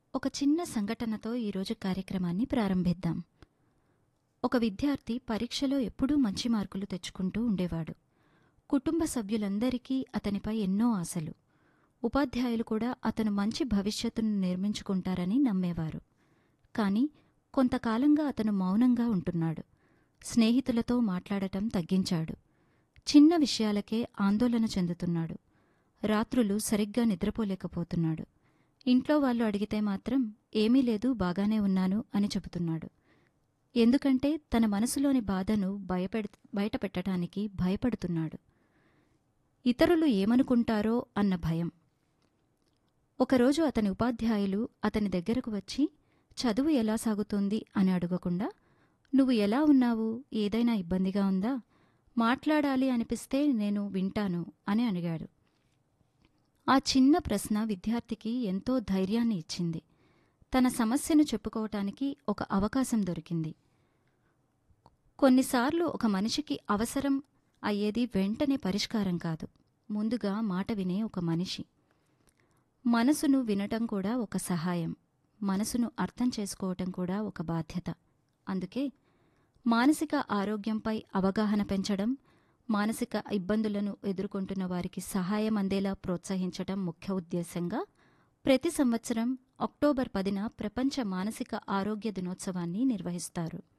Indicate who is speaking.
Speaker 1: ఒక చిన్న సంఘటనతో ఈరోజు కార్యక్రమాన్ని ప్రారంభిద్దాం ఒక విద్యార్థి పరీక్షలో ఎప్పుడూ మంచి మార్కులు తెచ్చుకుంటూ ఉండేవాడు కుటుంబ సభ్యులందరికీ అతనిపై ఎన్నో ఆశలు ఉపాధ్యాయులు కూడా అతను మంచి భవిష్యత్తును నిర్మించుకుంటారని నమ్మేవారు కాని కొంతకాలంగా అతను మౌనంగా ఉంటున్నాడు స్నేహితులతో మాట్లాడటం తగ్గించాడు చిన్న విషయాలకే ఆందోళన చెందుతున్నాడు రాత్రులు సరిగ్గా నిద్రపోలేకపోతున్నాడు ఇంట్లో వాళ్ళు అడిగితే మాత్రం ఏమీ లేదు బాగానే ఉన్నాను అని చెబుతున్నాడు ఎందుకంటే తన మనసులోని బాధను భయపెడ బయటపెట్టడానికి భయపడుతున్నాడు ఇతరులు ఏమనుకుంటారో అన్న భయం ఒకరోజు అతని ఉపాధ్యాయులు అతని దగ్గరకు వచ్చి చదువు ఎలా సాగుతోంది అని అడగకుండా నువ్వు ఎలా ఉన్నావు ఏదైనా ఇబ్బందిగా ఉందా మాట్లాడాలి అనిపిస్తే నేను వింటాను అని అడిగాడు ఆ చిన్న ప్రశ్న విద్యార్థికి ఎంతో ధైర్యాన్ని ఇచ్చింది తన సమస్యను చెప్పుకోవటానికి ఒక అవకాశం దొరికింది కొన్నిసార్లు ఒక మనిషికి అవసరం అయ్యేది వెంటనే పరిష్కారం కాదు ముందుగా మాట వినే ఒక మనిషి మనసును వినటం కూడా ఒక సహాయం మనసును అర్థం చేసుకోవటం కూడా ఒక బాధ్యత అందుకే మానసిక ఆరోగ్యంపై అవగాహన పెంచడం మానసిక ఇబ్బందులను ఎదుర్కొంటున్న వారికి సహాయం అందేలా ప్రోత్సహించడం ముఖ్య ఉద్దేశంగా ప్రతి సంవత్సరం అక్టోబర్ పదిన ప్రపంచ మానసిక ఆరోగ్య దినోత్సవాన్ని నిర్వహిస్తారు